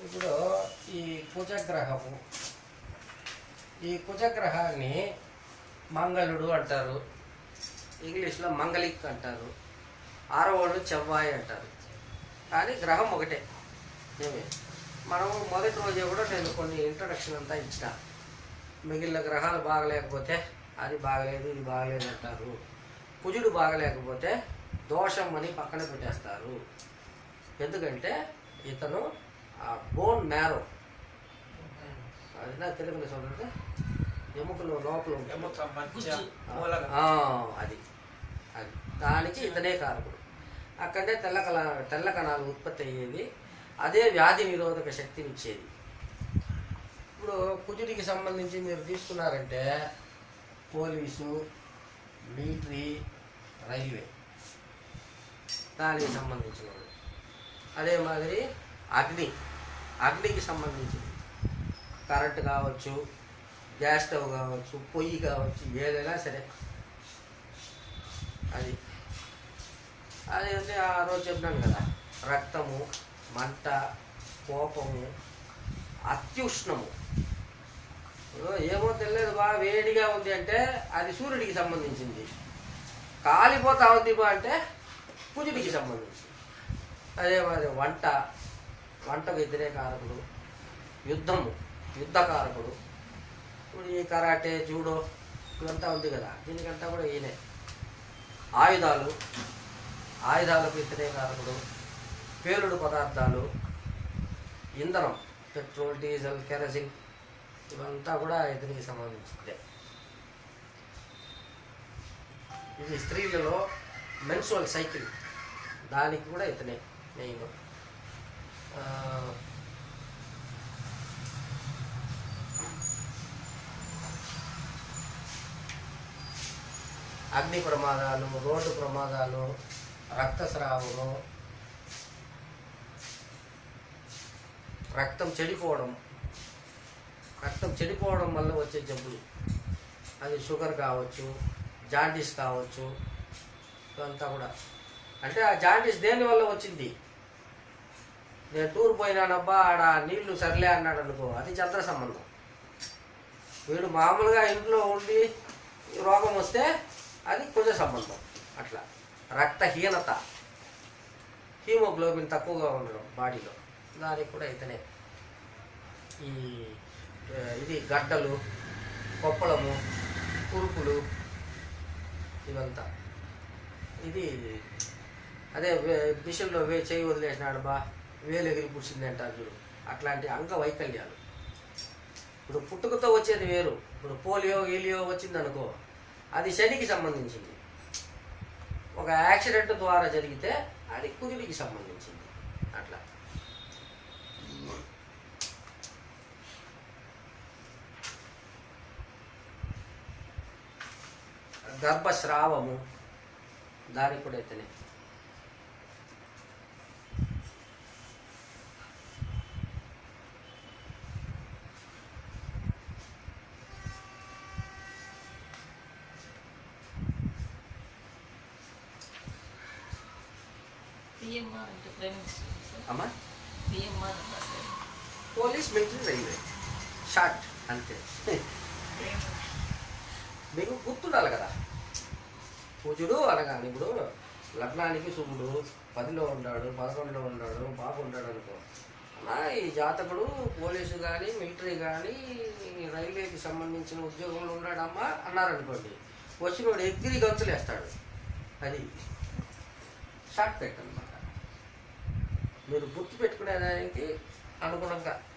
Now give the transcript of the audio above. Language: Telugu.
ఇప్పుడు ఈ కుజగ్రహము ఈ కుజగ్రహాన్ని మంగళుడు అంటారు ఇంగ్లీష్లో మంగళిక్ అంటారు ఆరవోళ్ళు చెవ్వాయి అంటారు కానీ గ్రహం ఒకటే ఏమి మనము మొదటి రోజే కూడా నేను కొన్ని ఇంట్రడక్షన్ అంతా ఇచ్చిన మిగిలిన గ్రహాలు బాగలేకపోతే అది బాగలేదు ఇది బాగలేదు అంటారు కుజుడు బాగలేకపోతే దోషం అని పక్కన పెట్టేస్తారు ఎందుకంటే ఇతను ఆ బోన్ మ్యారో అది నా తెలుగులో చూడండి ఎముకలు లోపల ఉంటుంది. ఎముక మధ్య గుజ్జు. మూలగా ఆ, అది అది దానికి ఇతనే కారకుడు అక్కడే తెల్ల కళ తెల్ల కణాలు ఉత్పత్తి అయ్యేది అదే వ్యాధి నిరోధక శక్తిని ఇచ్చేది ఇప్పుడు కుజుడికి సంబంధించి మీరు తీసుకున్నారంటే పోలీసు మిలిటరీ రైల్వే దానికి సంబంధించిన వాళ్ళు. అదే మాదిరి అగ్ని అగ్నికి సంబంధించింది కరెంట్ కావచ్చు గ్యాస్ స్టవ్ కావచ్చు పొయ్యి కావచ్చు ఏదైనా సరే అది అది అంటే ఆ రోజు చెప్పినాను కదా రక్తము మంట కోపము అత్యుష్ణము ఇప్పుడు ఏమో తెలియదు బా వేడిగా ఉంది అంటే అది సూర్యుడికి సంబంధించింది కాలిపోతా ఉంది బా అంటే కుజుడికి సంబంధించింది అదే మరి వంట వంటకు ఇద్దరే కారకుడు యుద్ధము యుద్ధకారకుడు ఇప్పుడు ఈ కరాటే జూడో ఇదంతా ఉంది కదా దీనికంతా కూడా ఈయనే ఆయుధాలు ఆయుధాలకు ఇతనే కారకుడు పేలుడు పదార్థాలు ఇంధనం పెట్రోల్ డీజిల్ కెరసిన్ ఇవంతా కూడా ఇతనికి సంబంధించిందే ఇది స్త్రీలలో మెన్సువల్ సైకిల్ దానికి కూడా ఇతనే మెయిన్ ఆ, అగ్ని ప్రమాదాలు రోడ్డు ప్రమాదాలు రక్తస్రావము రక్తం చెడిపోవడం రక్తం చెడిపోవడం వల్ల వచ్చే జబ్బులు అది షుగర్ కావచ్చు జాండీస్ కావచ్చు ఇదంతా కూడా అంటే ఆ జాండీస్ దేని వల్ల వచ్చింది నేను టూర్ పోయినానబ్బా ఆడ నీళ్లు సర్లే అన్నాడు అనుకో అది చంద్ర సంబంధం వీడు మామూలుగా ఇంట్లో ఉండి రోగం వస్తే అది కుజ సంబంధం అట్లా రక్తహీనత హీమోగ్లోబిన్ తక్కువగా ఉండడం బాడీలో దానికి కూడా ఇతనే ఈ ఆ, ఇది గడ్డలు కొప్పలము కురుపులు ఇవంతా ఇది అదే వే- మిషన్లో వే చేయి వదిలేసినాడు బా వేలు ఎగిరి పుడిచింది అంటారు చూడు అట్లాంటి అంగవైకల్యాలు ఇప్పుడు పుట్టుకతో వచ్చేది వేరు ఇప్పుడు పోలియో గీలియో వచ్చింది అనుకో అది శనికి సంబంధించింది ఒక యాక్సిడెంట్ ద్వారా జరిగితే అది కుదిరికి సంబంధించింది అట్లా గర్భస్రావము దానికి కూడా ఇతనే పిఎంఆర్ అంటే ప్రైమ్ మినిస్టర్ సార్ అమ్మా పిఎంఆర్ అంటే sir police military railway short అంతే మీకు గుర్తుండాలి కదా పూజుడు అనగానే ఇప్పుడు లగ్నానికి శుభుడు పదిలో ఉన్నాడు పదకొండులో ఉన్నాడు బాగుంటాడు అనుకో అలా ఈ జాతకుడు పోలీసు కానీ మిలిటరీ కానీ రైల్వేకి సంబంధించిన ఉద్యోగంలో ఉన్నాడమ్మా అన్నారనుకోండి వచ్చినోడు ఎగిరి గంతులు వేస్తాడు అది షార్ట్ కట్ అనమాట మీరు గుర్తు పెట్టుకునేదానికి అనుగుణంగా